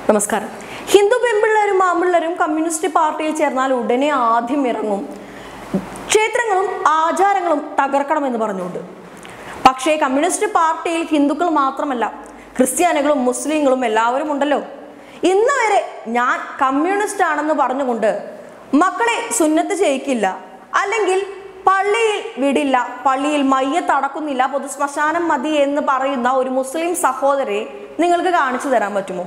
നമസ്കാരം ഹിന്ദു പെൺപിള്ളേരും ആമ്പിള്ളേരും കമ്മ്യൂണിസ്റ്റ് പാർട്ടിയിൽ ചേർന്നാൽ ഉടനെ ആദ്യം ഇറങ്ങും ക്ഷേത്രങ്ങളും ആചാരങ്ങളും തകർക്കണമെന്ന് പറഞ്ഞുകൊണ്ട് പക്ഷേ കമ്മ്യൂണിസ്റ്റ് പാർട്ടിയിൽ ഹിന്ദുക്കൾ മാത്രമല്ല ക്രിസ്ത്യാനികളും മുസ്ലിങ്ങളും എല്ലാവരും ഉണ്ടല്ലോ ഇന്ന് വരെ ഞാൻ കമ്മ്യൂണിസ്റ്റ് ആണെന്ന് പറഞ്ഞുകൊണ്ട് മക്കളെ സുന്നത്ത് ചെയ്യിക്കില്ല അല്ലെങ്കിൽ പള്ളിയിൽ വിടില്ല പള്ളിയിൽ മയ്യത്ത് അടക്കുന്നില്ല പൊതു ശ്മശാനം മതി എന്ന് പറയുന്ന ഒരു മുസ്ലിം സഹോദരയെ നിങ്ങൾക്ക് കാണിച്ചു തരാൻ പറ്റുമോ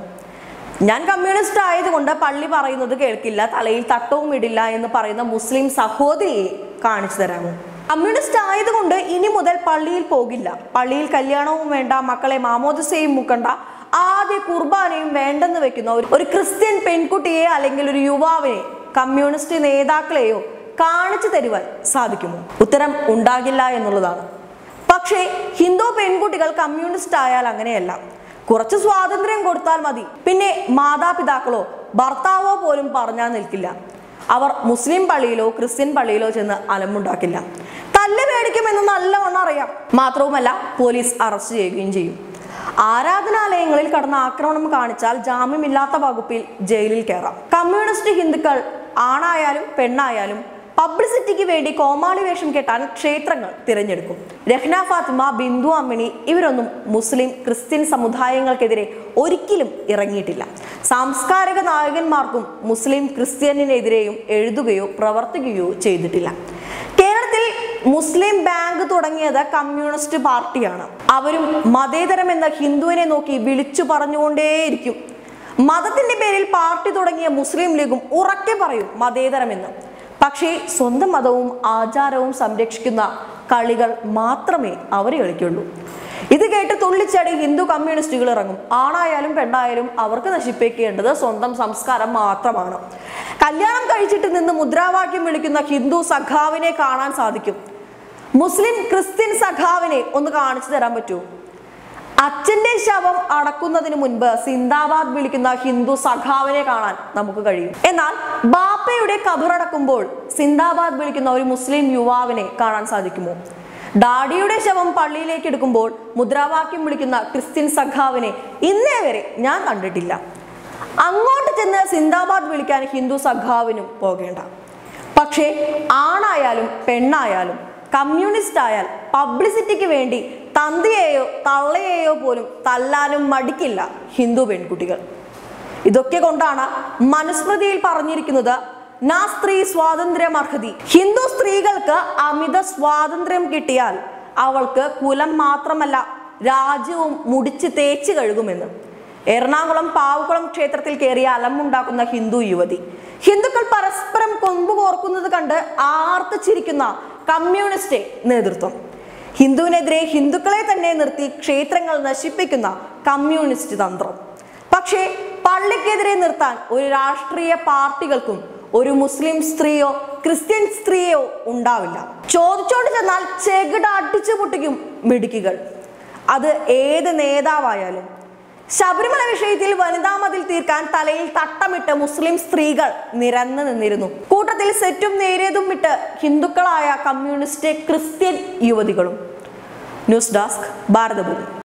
ഞാൻ കമ്മ്യൂണിസ്റ്റ് ആയതുകൊണ്ട് പള്ളി പറയുന്നത് കേൾക്കില്ല തലയിൽ തട്ടവും ഇടില്ല എന്ന് പറയുന്ന മുസ്ലിം സഹോദരിയെ കാണിച്ചു തരാമോ കമ്മ്യൂണിസ്റ്റ് ആയതുകൊണ്ട് ഇനി മുതൽ പള്ളിയിൽ പോകില്ല പള്ളിയിൽ കല്യാണവും വേണ്ട മക്കളെ മാമോദിസയും മുക്കണ്ട ആദ്യ കുർബാനയും വേണ്ടെന്ന് വെക്കുന്ന ഒരു ഒരു ക്രിസ്ത്യൻ പെൺകുട്ടിയെ അല്ലെങ്കിൽ ഒരു യുവാവിനെ കമ്മ്യൂണിസ്റ്റ് നേതാക്കളെയോ കാണിച്ചു തരുവാൻ സാധിക്കുമോ ഉത്തരം ഉണ്ടാകില്ല എന്നുള്ളതാണ് പക്ഷേ ഹിന്ദു പെൺകുട്ടികൾ കമ്മ്യൂണിസ്റ്റ് ആയാൽ അങ്ങനെയല്ല കുറച്ച് സ്വാതന്ത്ര്യം കൊടുത്താൽ മതി പിന്നെ മാതാപിതാക്കളോ ഭർത്താവോ പോലും പറഞ്ഞാൽ നിൽക്കില്ല അവർ മുസ്ലിം പള്ളിയിലോ ക്രിസ്ത്യൻ പള്ളിയിലോ ചെന്ന് അലമുണ്ടാക്കില്ല തല്ല് മേടിക്കുമെന്ന് നല്ലവണ്ണം അറിയാം മാത്രവുമല്ല പോലീസ് അറസ്റ്റ് ചെയ്യുകയും ചെയ്യും ആരാധനാലയങ്ങളിൽ കടന്ന ആക്രമണം കാണിച്ചാൽ ജാമ്യമില്ലാത്ത വകുപ്പിൽ ജയിലിൽ കയറാം കമ്മ്യൂണിസ്റ്റ് ഹിന്ദുക്കൾ ആണായാലും പെണ്ണായാലും പബ്ലിസിറ്റിക്ക് വേണ്ടി കോമാളി വേഷം കെട്ടാൻ ക്ഷേത്രങ്ങൾ തിരഞ്ഞെടുക്കും രഹ്ന ഫാത്തിമ ബിന്ദു അമ്മിണി ഇവരൊന്നും മുസ്ലിം ക്രിസ്ത്യൻ സമുദായങ്ങൾക്കെതിരെ ഒരിക്കലും ഇറങ്ങിയിട്ടില്ല സാംസ്കാരിക നായകന്മാർക്കും മുസ്ലിം ക്രിസ്ത്യനെതിരെയും എഴുതുകയോ പ്രവർത്തിക്കുകയോ ചെയ്തിട്ടില്ല കേരളത്തിൽ മുസ്ലിം ബാങ്ക് തുടങ്ങിയത് കമ്മ്യൂണിസ്റ്റ് പാർട്ടിയാണ് അവരും മതേതരം എന്ന ഹിന്ദുവിനെ നോക്കി വിളിച്ചു പറഞ്ഞുകൊണ്ടേയിരിക്കും മതത്തിന്റെ പേരിൽ പാർട്ടി തുടങ്ങിയ മുസ്ലിം ലീഗും ഉറക്കെ പറയും മതേതരമെന്ന് പക്ഷേ സ്വന്തം മതവും ആചാരവും സംരക്ഷിക്കുന്ന കളികൾ മാത്രമേ അവർ കളിക്കുള്ളൂ ഇത് കേട്ട് തുള്ളിച്ചാടി ഹിന്ദു കമ്മ്യൂണിസ്റ്റുകൾ ഇറങ്ങും ആണായാലും പെണ്ണായാലും അവർക്ക് നശിപ്പിക്കേണ്ടത് സ്വന്തം സംസ്കാരം മാത്രമാണ് കല്യാണം കഴിച്ചിട്ട് നിന്ന് മുദ്രാവാക്യം വിളിക്കുന്ന ഹിന്ദു സഖാവിനെ കാണാൻ സാധിക്കും മുസ്ലിം ക്രിസ്ത്യൻ സഖാവിനെ ഒന്ന് കാണിച്ചു തരാൻ പറ്റുമോ അച്ഛന്റെ ശവം അടക്കുന്നതിന് മുൻപ് സിന്ദാബാദ് വിളിക്കുന്ന ഹിന്ദു സഖാവിനെ കാണാൻ നമുക്ക് കഴിയും എന്നാൽ ബാപ്പയുടെ കബറടക്കുമ്പോൾ സിന്ദാബാദ് വിളിക്കുന്ന ഒരു മുസ്ലിം യുവാവിനെ കാണാൻ സാധിക്കുമോ ഡാഡിയുടെ ശവം പള്ളിയിലേക്ക് എടുക്കുമ്പോൾ മുദ്രാവാക്യം വിളിക്കുന്ന ക്രിസ്ത്യൻ സഖാവിനെ ഇന്നേ വരെ ഞാൻ കണ്ടിട്ടില്ല അങ്ങോട്ട് ചെന്ന് സിന്ദാബാദ് വിളിക്കാൻ ഹിന്ദു സഖാവിനും പോകേണ്ട പക്ഷേ ആണായാലും പെണ്ണായാലും കമ്മ്യൂണിസ്റ്റ് ആയാൽ പബ്ലിസിറ്റിക്ക് വേണ്ടി തന്തിയെയോ തള്ളയെയോ പോലും തല്ലാനും മടിക്കില്ല ഹിന്ദു പെൺകുട്ടികൾ ഇതൊക്കെ കൊണ്ടാണ് മനുസ്മൃതിയിൽ പറഞ്ഞിരിക്കുന്നത് നാ സ്ത്രീ സ്വാതന്ത്ര്യം അർഹതി ഹിന്ദു സ്ത്രീകൾക്ക് അമിത സ്വാതന്ത്ര്യം കിട്ടിയാൽ അവൾക്ക് കുലം മാത്രമല്ല രാജ്യവും മുടിച്ച് തേച്ച് കഴുകുമെന്ന് എറണാകുളം പാവുകുളം ക്ഷേത്രത്തിൽ കയറിയ അലമുണ്ടാക്കുന്ന ഹിന്ദു യുവതി ഹിന്ദുക്കൾ പരസ്പരം കൊമ്പ് കോർക്കുന്നത് കണ്ട് ആർത്ത് ചിരിക്കുന്ന കമ്മ്യൂണിസ്റ്റ് നേതൃത്വം ഹിന്ദുവിനെതിരെ ഹിന്ദുക്കളെ തന്നെ നിർത്തി ക്ഷേത്രങ്ങൾ നശിപ്പിക്കുന്ന കമ്മ്യൂണിസ്റ്റ് തന്ത്രം പക്ഷേ പള്ളിക്കെതിരെ നിർത്താൻ ഒരു രാഷ്ട്രീയ പാർട്ടികൾക്കും ഒരു മുസ്ലിം സ്ത്രീയോ ക്രിസ്ത്യൻ സ്ത്രീയോ ഉണ്ടാവില്ല ചോദിച്ചോണ്ട് ചെന്നാൽ ചെകിട അടിച്ചു പൊട്ടിക്കും മിടുക്കികൾ അത് ഏത് നേതാവായാലും ശബരിമല വിഷയത്തിൽ വനിതാ മതിൽ തീർക്കാൻ തലയിൽ തട്ടമിട്ട് മുസ്ലിം സ്ത്രീകൾ നിരന്നു നിന്നിരുന്നു കൂട്ടത്തിൽ സെറ്റും നേരിയതും ഇട്ട് ഹിന്ദുക്കളായ കമ്മ്യൂണിസ്റ്റ് ക്രിസ്ത്യൻ യുവതികളും ന്യൂസ് ഡെസ്ക് ഭാരതഭൂമി